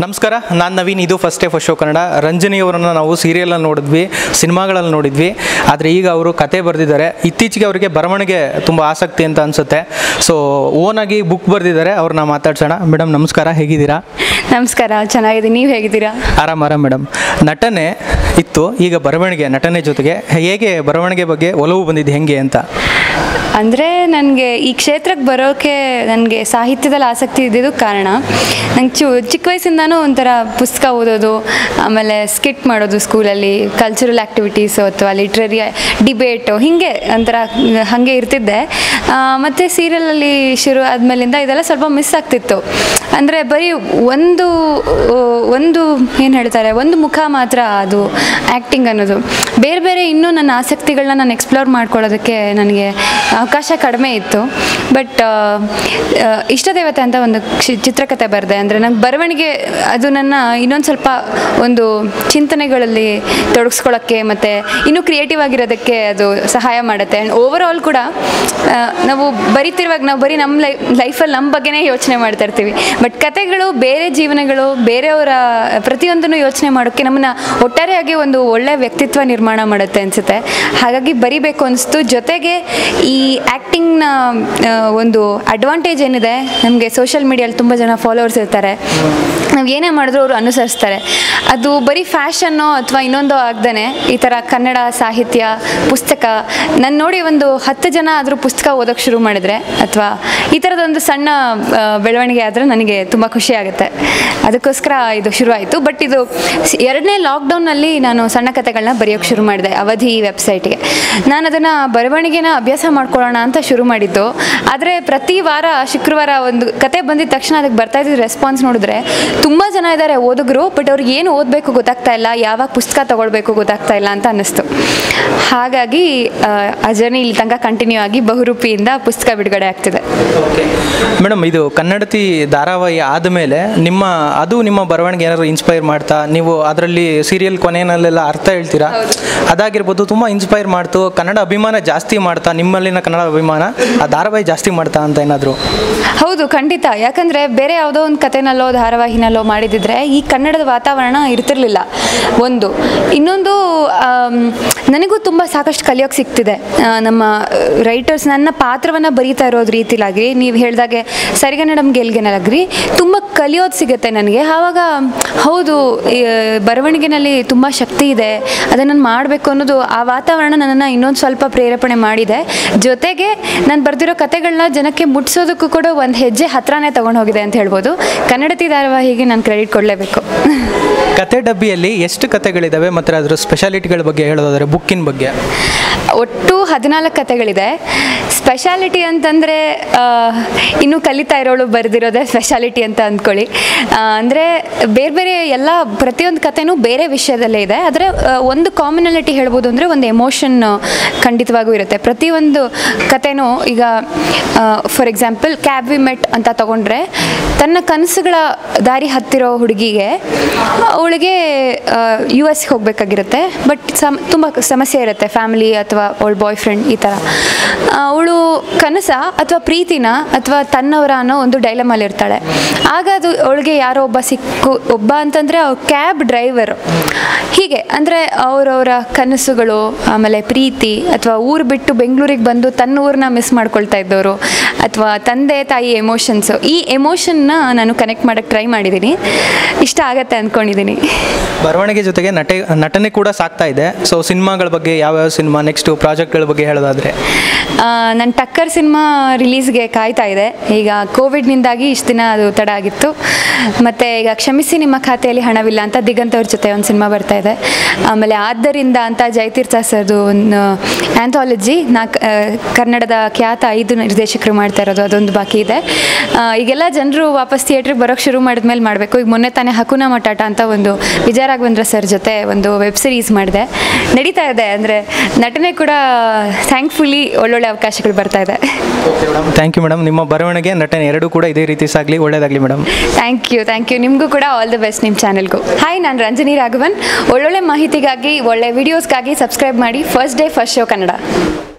ನಮಸ್ಕಾರ ನಾನು ನವೀನ್ ಇದು first day first show Kannada ರಂಜನಿಯವರನ್ನು ನಾವು ಸೀರಿಯಲಲ್ಲಿ ನೋಡಿದ್ವಿ ಸಿನಿಮಾಗಳಲ್ಲಿ ನೋಡಿದ್ವಿ ಆದರೆ ಈಗ ಅವರು ಕತೆ ಬರೆದಿದ್ದಾರೆ ಇತ್ತೀಚೆಗೆ ಅವರಿಗೆ ಬರವಣಿಗೆ ತುಂಬ ಆಸಕ್ತಿ ಅಂತ ಅನಿಸುತ್ತೆ ಸೊ ಓನಾಗಿ ಬುಕ್ ಬರೆದಿದ್ದಾರೆ ಅವ್ರನ್ನ ಮಾತಾಡ್ಸೋಣ ಮೇಡಮ್ ನಮಸ್ಕಾರ ಹೇಗಿದ್ದೀರಾ ನಮಸ್ಕಾರ ಚೆನ್ನಾಗಿದ್ದೀನಿ ನೀವು ಹೇಗಿದ್ದೀರಾ ಆರಾಮ್ ಆರಾಮ್ ಮೇಡಮ್ ನಟನೆ ಇತ್ತು ಈಗ ಬರವಣಿಗೆ ನಟನೆ ಜೊತೆಗೆ ಹೇಗೆ ಬರವಣಿಗೆ ಬಗ್ಗೆ ಒಲವು ಬಂದಿದ್ದು ಹೆಂಗೆ ಅಂತ ಅಂದರೆ ನನಗೆ ಈ ಕ್ಷೇತ್ರಕ್ಕೆ ಬರೋಕ್ಕೆ ನನಗೆ ಸಾಹಿತ್ಯದಲ್ಲಿ ಆಸಕ್ತಿ ಇದ್ದಿದ್ದು ಕಾರಣ ನಂಗೆ ಚು ಚಿಕ್ಕ ವಯಸ್ಸಿಂದನೂ ಒಂಥರ ಪುಸ್ತಕ ಓದೋದು ಆಮೇಲೆ ಸ್ಕಿಟ್ ಮಾಡೋದು ಸ್ಕೂಲಲ್ಲಿ ಕಲ್ಚರಲ್ ಆ್ಯಕ್ಟಿವಿಟೀಸು ಅಥವಾ ಲಿಟ್ರರಿ ಡಿಬೇಟು ಹೀಗೆ ಒಂಥರ ಹಾಗೆ ಇರ್ತಿದ್ದೆ ಆ, ಮತ್ತು ಸೀರಿಯಲಲ್ಲಿ ಶುರು ಆದಮೇಲಿಂದ ಇದೆಲ್ಲ ಸ್ವಲ್ಪ ಮಿಸ್ ಆಗ್ತಿತ್ತು ಅಂದರೆ ಬರೀ ಒಂದು ಆ, ಒಂದು ಏನು ಹೇಳ್ತಾರೆ ಒಂದು ಮುಖ ಮಾತ್ರ ಅದು ಆ್ಯಕ್ಟಿಂಗ್ ಅನ್ನೋದು ಬೇರೆ ಬೇರೆ ಇನ್ನೂ ನನ್ನ ಆಸಕ್ತಿಗಳನ್ನ ನಾನು ಎಕ್ಸ್ಪ್ಲೋರ್ ಮಾಡ್ಕೊಳ್ಳೋದಕ್ಕೆ ನನಗೆ ಅವಕಾಶ ಕಡಿಮೆ ಇತ್ತು ಬಟ್ ಇಷ್ಟ ದೇವತೆ ಅಂತ ಒಂದು ಕ್ಷಿ- ಚಿತ್ರಕಥೆ ಬರೆದೆ ಅಂದರೆ ನಂಗೆ ಬರವಣಿಗೆ ಅದು ನನ್ನ ಇನ್ನೊಂದು ಸ್ವಲ್ಪ ಒಂದು ಚಿಂತನೆಗಳಲ್ಲಿ ತೊಡಗಿಸ್ಕೊಳ್ಳೋಕ್ಕೆ ಮತ್ತು ಇನ್ನೂ ಕ್ರಿಯೇಟಿವ್ ಆಗಿರೋದಕ್ಕೆ ಅದು ಸಹಾಯ ಮಾಡುತ್ತೆ ಆ್ಯಂಡ್ ಓವರ್ ಆಲ್ ಕೂಡ ಆ, ನಾವು ಬರಿತಿರುವಾಗ ನಾವು ಬರೀ ನಮ್ಮ ಲೈ ಲೈಫಲ್ಲಿ ನಮ್ಮ ಬಗ್ಗೆನೇ ಯೋಚನೆ ಮಾಡ್ತಾ ಇರ್ತೀವಿ ಬಟ್ ಕತೆಗಳು ಬೇರೆ ಜೀವನಗಳು ಬೇರೆಯವರ ಪ್ರತಿಯೊಂದನ್ನು ಯೋಚನೆ ಮಾಡೋಕ್ಕೆ ನಮ್ಮನ್ನು ಒಟ್ಟಾರೆಯಾಗಿ ಒಂದು ಒಳ್ಳೆಯ ವ್ಯಕ್ತಿತ್ವ ನಿರ್ಮಾಣ ಮಾಡುತ್ತೆ ಅನಿಸುತ್ತೆ ಹಾಗಾಗಿ ಬರಿಬೇಕು ಅನಿಸ್ತು ಜೊತೆಗೆ ಈ ಆ್ಯಕ್ಟಿಂಗ್ನ ಒಂದು ಅಡ್ವಾಂಟೇಜ್ ಏನಿದೆ ನಮಗೆ ಸೋಷಿಯಲ್ ಮೀಡಿಯಲ್ಲಿ ತುಂಬ ಜನ ಫಾಲೋವರ್ಸ್ ಇರ್ತಾರೆ ನಾವು ಏನೇ ಮಾಡಿದ್ರು ಅವರು ಅನುಸರಿಸ್ತಾರೆ ಅದು ಬರೀ ಫ್ಯಾಷನ್ನೋ ಅಥವಾ ಇನ್ನೊಂದೋ ಆಗ್ದೇ ಈ ಥರ ಕನ್ನಡ ಸಾಹಿತ್ಯ ಪುಸ್ತಕ ನಾನು ನೋಡಿ ಒಂದು ಹತ್ತು ಜನ ಆದರೂ ಪುಸ್ತಕ ಓದೋಕ್ಕೆ ಶುರು ಮಾಡಿದ್ರೆ ಅಥವಾ ಈ ಥರದೊಂದು ಸಣ್ಣ ಆ, ಬೆಳವಣಿಗೆ ಆದರೆ ನನಗೆ ತುಂಬ ಖುಷಿ ಆಗುತ್ತೆ ಅದಕ್ಕೋಸ್ಕರ ಇದು ಶುರುವಾಯಿತು ಬಟ್ ಇದು ಸ್- ಎರಡನೇ ಲಾಕ್ಡೌನ್ನಲ್ಲಿ ನಾನು ಸಣ್ಣ ಕಥೆಗಳನ್ನ ಬರೆಯೋಕ್ಕೆ ಶುರು ಮಾಡಿದೆ ಅವಧಿ ವೆಬ್ಸೈಟ್ಗೆ ನಾನು ಅದನ್ನು ಬರವಣಿಗೆನ ಅಭ್ಯಾಸ ಮಾಡ್ಕೊಳ್ಳೋಣ ಅಂತ ಶುರು ಮಾಡಿದ್ದು ಆದರೆ ಪ್ರತಿ ವಾರ ಶುಕ್ರವಾರ ಒಂದು ಕತೆ ಬಂದಿದ ತಕ್ಷಣ ಅದಕ್ಕೆ ಬರ್ತಾ ಇದ್ದ ರೆಸ್ಪಾನ್ಸ್ ನೋಡಿದ್ರೆ ತುಂಬ ಜನ ಇದ್ದಾರೆ ಓದುಗರು ಬಟ್ ಅವ್ರಿಗೆ ಏನು ಓದಬೇಕು ಗೊತ್ತಾಗ್ತಾ ಇಲ್ಲ ಯಾವಾಗ ಪುಸ್ತಕ ತಗೊಳ್ಬೇಕು ಗೊತ್ತಾಗ್ತಾ ಇಲ್ಲ ಅಂತ ಅನ್ನಿಸ್ತು ಹಾಗಾಗಿ ಆ, ಆ ಜರ್ನಿ ಇಲ್ಲಿ ತನಕ ಕಂಟಿನ್ಯೂ ಆಗಿ ಬಹುರೂಪಿಯಿಂದ ಪುಸ್ತಕ ಬಿಡುಗಡೆ ಆಗ್ತಿದೆ ಮೇಡಮ್ ಇದು ಕನ್ನಡತಿ ಧಾರಾವಾಹಿ ಆದಮೇಲೆ ನಿಮ್ಮ ಅದು ನಿಮ್ಮ ಬರವಣಿಗೆ ಏನಾದ್ರು ಇನ್ಸ್ಪೈರ್ ಮಾಡ್ತಾ ನೀವು ಅದರಲ್ಲಿ ಸೀರಿಯಲ್ ಕೊನೆಯಲ್ಲೆಲ್ಲ ಅರ್ಥ ಹೇಳ್ತೀರಾ ಅದಾಗಿರ್ಬೋದು ತುಂಬ ಇನ್ಸ್ಪೈರ್ ಮಾಡ್ತು ಕನ್ನಡ ಅಭಿಮಾನ ಜಾಸ್ತಿ ಮಾಡ್ತಾ ನಿಮ್ಮಲ್ಲಿನ ಕನ್ನಡ ಅಭಿಮಾನ ಆ ಧಾರಾವಾಹಿ ಜಾಸ್ತಿ ಮಾಡ್ತಾ ಅಂತ ಏನಾದರೂ ಹೌದು ಖಂಡಿತ ಯಾಕಂದರೆ ಬೇರೆ ಯಾವುದೋ ಒಂದು ಕತೆನಲ್ಲೋ ಧಾರಾವಾಹಿನಲ್ಲೋ ಮಾಡಿದಿದ್ರೆ ಈ ಕನ್ನಡದ ವಾತಾವರಣ ಇರ್ತಿರ್ಲಿಲ್ಲ ಒಂದು ಇನ್ನೊಂದು ಆಮ್, ನನಗೂ ತುಂಬ ಸಾಕಷ್ಟು ಕಲಿಯೋಕ್ಕೆ ಸಿಗ್ತಿದೆ ಆ, ನಮ್ಮ ರೈಟರ್ಸ್ ನನ್ನ ಪಾತ್ರವನ್ನು ಬರೀತಾ ಇರೋದು ರೀತಿಲಾಗಿ ನೀವು ಹೇಳ್ದಾಗೆ ಸರಿಗನ್ನಡಂ ಗೆಲ್ಗೆನಲಾಗ್ರಿ ತುಂಬ ಕಲಿಯೋದು ಸಿಗುತ್ತೆ ನನಗೆ ಆವಾಗ ಹೌದು ಈ, ಬರವಣಿಗೆನಲ್ಲಿ ತುಂಬ ಶಕ್ತಿ ಇದೆ ಅದನ್ನು ಮಾಡಬೇಕು ಅನ್ನೋದು ಆ ವಾತಾವರಣ ನನ್ನನ್ನು ಇನ್ನೊಂದು ಸ್ವಲ್ಪ ಪ್ರೇರೇಪಣೆ ಮಾಡಿದೆ ಜೊತೆಗೆ ನಾನು ಬರೆದಿರೋ ಕತೆಗಳನ್ನ ಜನಕ್ಕೆ ಮುಟ್ಸೋದಕ್ಕೂ ಕೂಡ ಒಂದು ಹೆಜ್ಜೆ ಹತ್ರನೇ ತೊಗೊಂಡು ಹೋಗಿದೆ ಅಂತ ಹೇಳ್ಬೋದು ಕನ್ನಡತಿ ಧಾರಾವಾಹಿಗೆ ನಾನು ಕ್ರೆಡಿಟ್ ಕೊಡಲೇಬೇಕು ಕತೆ ಡಬ್ಬಿಯಲ್ಲಿ ಎಷ್ಟು ಕತೆಗಳಿದ್ದಾವೆ ಮತ್ತು ಅದರ ಸ್ಪೆಷಾಲಿಟಿಗಳ ಬಗ್ಗೆ ಹೇಳೋದಾದ್ರೆ ಬುಕ್ಕಿನ ಬಗ್ಗೆ ಒಟ್ಟು ಹದಿನಾಲ್ಕು ಕತೆಗಳಿದೆ ಸ್ಪೆಷಾಲಿಟಿ ಅಂತಂದರೆ ಇನ್ನೂ ಕಲಿತಾ ಇರೋಳು ಬರೆದಿರೋದೇ ಸ್ಪೆಷಾಲಿಟಿ ಅಂತ ಅಂದ್ಕೊಳ್ಳಿ ಅಂದರೆ ಬೇರೆ ಬೇರೆ ಎಲ್ಲ ಪ್ರತಿಯೊಂದು ಕತೆನೂ ಬೇರೆ ವಿಷಯದಲ್ಲೇ ಇದೆ ಆದರೆ ಒಂದು ಕಾಮನಾಲಿಟಿ ಹೇಳ್ಬೋದು ಅಂದರೆ ಒಂದು ಎಮೋಷನ್ ಖಂಡಿತವಾಗೂ ಇರುತ್ತೆ ಪ್ರತಿಯೊಂದು ಕತೆನೂ ಈಗ for example cab we met ಅಂತ ತಗೊಂಡ್ರೆ ತನ್ನ ಕನಸುಗಳ ದಾರಿ ಹತ್ತಿರೋ ಹುಡುಗಿಗೆ ಅವಳಿಗೆ ಯು ಎಸ್ಗೆ ಹೋಗಬೇಕಾಗಿರುತ್ತೆ ಬಟ್ ಸಮ್ ತುಂಬ ಸಮಸ್ಯೆ ಇರುತ್ತೆ ಫ್ಯಾಮಿಲಿ ಅಥವಾ ಅವಳ ಬಾಯ್ ಫ್ರೆಂಡ್ ಈ ಥರ ಅವಳು ಕನಸ ಅಥವಾ ಪ್ರೀತಿನ ಅಥವಾ ತನ್ನವರ ಅನ್ನೋ ಒಂದು ಡೈಲಮಲ್ಲಿ ಇರ್ತಾಳೆ ಆಗ ಅದು ಅವಳಿಗೆ ಯಾರೋ ಒಬ್ಬ ಸಿಕ್ಕು ಒಬ್ಬ ಅಂತಂದರೆ ಅವ್ರ ಕ್ಯಾಬ್ ಡ್ರೈವರ್ ಹೀಗೆ ಅಂದರೆ ಅವರವರ ಕನಸುಗಳು ಆಮೇಲೆ ಪ್ರೀತಿ ಅಥವಾ ಊರು ಬಿಟ್ಟು ಬೆಂಗಳೂರಿಗೆ ಬಂದು ತನ್ನ ಊರನ್ನ ಮಿಸ್ ಮಾಡ್ಕೊಳ್ತಾ ಇದ್ದವರು ಅಥವಾ ತಂದೆ ತಾಯಿ ಎಮೋಷನ್ಸು ಈ ಎಮೋಷನ್ನ ನಾನು ಕನೆಕ್ಟ್ ಮಾಡೋಕ್ಕೆ ಟ್ರೈ ಮಾಡಿದ್ದೀನಿ ಇಷ್ಟ ಆಗತ್ತೆ ಅಂದ್ಕೊಂಡಿದ್ದೀನಿ ಬರವಣಿಗೆ ಜೊತೆಗೆ ನಟೆ ನಟನೆ ಕೂಡ ಸಾಕ್ತಾ ಇದೆ ಸೊ ಸಿನಿಮಾಗಳ ಬಗ್ಗೆ ಯಾವ್ಯಾವ ಸಿನಿಮಾ ನೆಕ್ಸ್ಟು ಪ್ರಾಜೆಕ್ಟ್ಗಳ ಬಗ್ಗೆ ಹೇಳೋದಾದ್ರೆ ನನ್ನ ಟಕ್ಕರ್ ಸಿನಿಮಾ ರಿಲೀಸ್ಗೆ ಕಾಯ್ತಾ ಇದೆ ಈಗ ಕೋವಿಡ್ನಿಂದಾಗಿ ಇಷ್ಟು ದಿನ ಅದು ತಡ ಆಗಿತ್ತು ಮತ್ತು ಈಗ ಕ್ಷಮಿಸಿ ನಿಮ್ಮ ಖಾತೆಯಲ್ಲಿ ಹಣವಿಲ್ಲ ಅಂತ ದಿಗಂತ್ ಅವ್ರ ಜೊತೆ ಒಂದು ಸಿನಿಮಾ ಬರ್ತಾ ಇದೆ ಆಮೇಲೆ ಆದ್ದರಿಂದ ಅಂತ ಜಯತೀರ್ಥ ಸರ್ದು ಒಂದು ಆ್ಯಂಥಾಲಜಿ ನಾ ಕ- ಆ, ಕನ್ನಡದ ಖ್ಯಾತ ಐದು ನಿರ್ದೇಶಕರು ಮಾಡ್ತಾ ಇರೋದು ಅದೊಂದು ಬಾಕಿ ಇದೆ ಆ, ಈಗೆಲ್ಲ ಜನರು ವಾಪಸ್ ಥಿಯೇಟ್ರಿಗೆ ಬರೋಕ್ಕೆ ಶುರು ಮಾಡಿದ್ಮೇಲೆ ಮಾಡಬೇಕು ಈಗ ಮೊನ್ನೆ ತಾನೇ ಹಕುನ ಮಟಾಟ ಅಂತ ಒಂದು ವಿಜಯ ರಾಘವೇಂದ್ರ ಸರ್ ಜೊತೆ ಒಂದು ವೆಬ್ ಸಿರೀಸ್ ಮಾಡಿದೆ ನಡೀತಾ ಇದೆ ಅಂದರೆ ನಟನೆ ಕೂಡ ಥ್ಯಾಂಕ್ಫುಲಿ ಒಳ್ಳೊಳ್ಳೆ ಅವಕಾಶಗಳು ಬರ್ತಾ ಇದೆ ಥ್ಯಾಂಕ್ ಯು ಮೇಡಮ್ ನಿಮ್ಮ ಬರವಣಿಗೆ ನಟನೆ ಎರಡೂ ಕೂಡ ಇದೇ ರೀತಿ ಸಾಗಲಿ ಒಳ್ಳೇದಾಗಲಿ madam thank you thank you ನಿಮಗೂ ಕೂಡ ಆಲ್ ದ ಬೆಸ್ಟ್ ನಿಮ್ಮ ಚಾನೆಲ್ಗೂ ಹಾಯ್ ನಾನು ರಂಜನಿ ರಾಘವನ್ ಒಳ್ಳೊಳ್ಳೆ ಮಾಹಿತಿಗಾಗಿ ಒಳ್ಳೆ ವಿಡಿಯೋಸ್ಗಾಗಿ ಸಬ್ಸ್ಕ್ರೈಬ್ ಮಾಡಿ first day first show Kannada